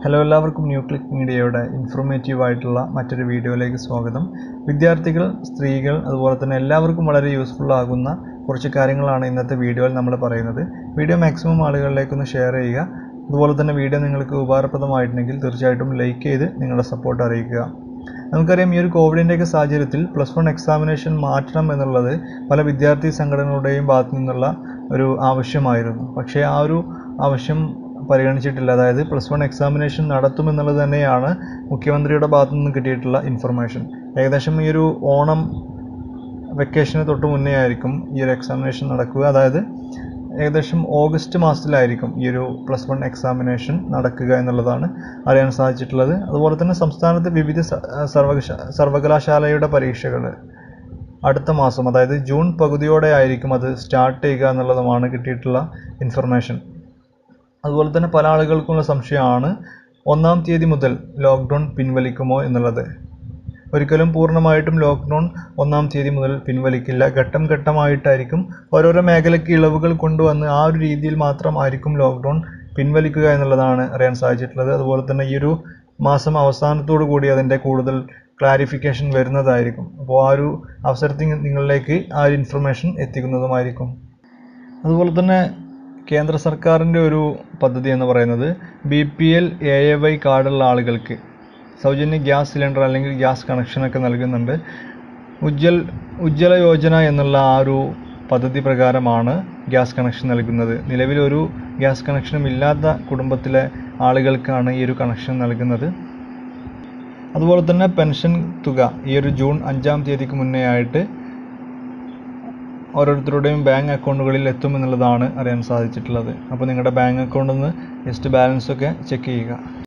hello എല്ലാവർക്കും new click മീഡിയയുടെ informative ആയിട്ടുള്ള മറ്റൊരു വീഡിയോയിലേക്ക് സ്വാഗതം വിദ്യാർത്ഥികൾ സ്ത്രീകൾ അതുപോലെ തന്നെ എല്ലാവർക്കും വളരെ യൂസ്ഫുൾ ആകുന്ന കുറച്ച് കാര്യങ്ങളാണ് ഇന്നത്തെ വീഡിയോയിൽ നമ്മൾ പറയുന്നത് വീഡിയോ മാക്സിമം ആളുകളിലേക്കൊന്ന് ഷെയർ ചെയ്യുക അതുപോലെ തന്നെ വീഡിയോ നിങ്ങൾക്ക് ഉപകാരപ്രദമായിട്ടുണ്ടെങ്കിൽ തീർച്ചയായിട്ടും ലൈക്ക് ചെയ്ത് നിങ്ങളുടെ സപ്പോർട്ട് അറിയിക്കുക നമുക്കറിയാം ഈ ഒരു കോവിഡിൻ്റെയൊക്കെ സാഹചര്യത്തിൽ പ്ലസ് വൺ എക്സാമിനേഷൻ മാറ്റണം എന്നുള്ളത് പല വിദ്യാർത്ഥി സംഘടനകളുടെയും ഭാഗത്തു നിന്നുള്ള ഒരു ആവശ്യമായിരുന്നു പക്ഷേ ആ ഒരു ആവശ്യം പരിഗണിച്ചിട്ടില്ല അതായത് പ്ലസ് വൺ എക്സാമിനേഷൻ നടത്തുമെന്നുള്ളത് തന്നെയാണ് മുഖ്യമന്ത്രിയുടെ ഭാഗത്തു നിന്ന് കിട്ടിയിട്ടുള്ള ഇൻഫർമേഷൻ ഏകദേശം ഈ ഒരു ഓണം വെക്കേഷന് തൊട്ട് മുന്നേ ആയിരിക്കും ഈ ഒരു എക്സാമിനേഷൻ നടക്കുക അതായത് ഏകദേശം ഓഗസ്റ്റ് മാസത്തിലായിരിക്കും ഈ ഒരു പ്ലസ് വൺ എക്സാമിനേഷൻ നടക്കുക എന്നുള്ളതാണ് അറിയാൻ സാധിച്ചിട്ടുള്ളത് അതുപോലെ തന്നെ സംസ്ഥാനത്തെ വിവിധ സ- സർവകശ സർവകലാശാലയുടെ പരീക്ഷകൾ അടുത്ത മാസം അതായത് ജൂൺ പകുതിയോടെ ആയിരിക്കും അത് സ്റ്റാർട്ട് ചെയ്യുക എന്നുള്ളതുമാണ് കിട്ടിയിട്ടുള്ള ഇൻഫർമേഷൻ അതുപോലെ തന്നെ പല ആളുകൾക്കുള്ള സംശയമാണ് ഒന്നാം തീയതി മുതൽ ലോക്ക്ഡൗൺ പിൻവലിക്കുമോ എന്നുള്ളത് ഒരിക്കലും പൂർണ്ണമായിട്ടും ലോക്ക്ഡൗൺ ഒന്നാം തീയതി മുതൽ പിൻവലിക്കില്ല ഘട്ടം ഘട്ടമായിട്ടായിരിക്കും ഓരോരോ മേഖലയ്ക്ക് ഇളവുകൾ കൊണ്ടുവന്ന് ആ ഒരു രീതിയിൽ മാത്രമായിരിക്കും ലോക്ക്ഡൗൺ പിൻവലിക്കുക എന്നുള്ളതാണ് അറിയാൻ സാധിച്ചിട്ടുള്ളത് അതുപോലെ തന്നെ ഈ ഒരു മാസം അവസാനത്തോടു കൂടി അതിൻ്റെ കൂടുതൽ ക്ലാരിഫിക്കേഷൻ വരുന്നതായിരിക്കും അപ്പോൾ ആ ഒരു അവസരത്തിൽ നിങ്ങളിലേക്ക് ആ ഒരു ഇൻഫർമേഷൻ എത്തിക്കുന്നതുമായിരിക്കും അതുപോലെ തന്നെ കേന്ദ്ര സർക്കാരിൻ്റെ ഒരു പദ്ധതി എന്ന് പറയുന്നത് B P L A A Y കാർഡുള്ള ആളുകൾക്ക് സൗജന്യ ഗ്യാസ് സിലിണ്ടർ അല്ലെങ്കിൽ ഗ്യാസ് കണക്ഷനൊക്കെ നൽകുന്നുണ്ട് ഉജ്ജൽ ഉജ്ജ്വല യോജന എന്നുള്ള ആ ഒരു പദ്ധതി പ്രകാരമാണ് ഗ്യാസ് കണക്ഷൻ നൽകുന്നത് നിലവിലൊരു ഗ്യാസ് കണക്ഷനും ഇല്ലാത്ത കുടുംബത്തിലെ ആളുകൾക്കാണ് ഈ ഒരു കണക്ഷൻ നൽകുന്നത് അതുപോലെ തന്നെ പെൻഷൻ തുക ഈ ഒരു ജൂൺ അഞ്ചാം തീയതിക്ക് മുന്നേ ആയിട്ട് ഓരോരുത്തരുടെയും ബാങ്ക് അക്കൗണ്ടുകളിൽ എത്തുമെന്നുള്ളതാണ് അറിയാൻ സാധിച്ചിട്ടുള്ളത് അപ്പോൾ നിങ്ങളുടെ ബാങ്ക് അക്കൗണ്ടിൽ നിന്ന് ജസ്റ്റ് ബാലൻസ് ഒക്കെ ചെക്ക് ചെയ്യുക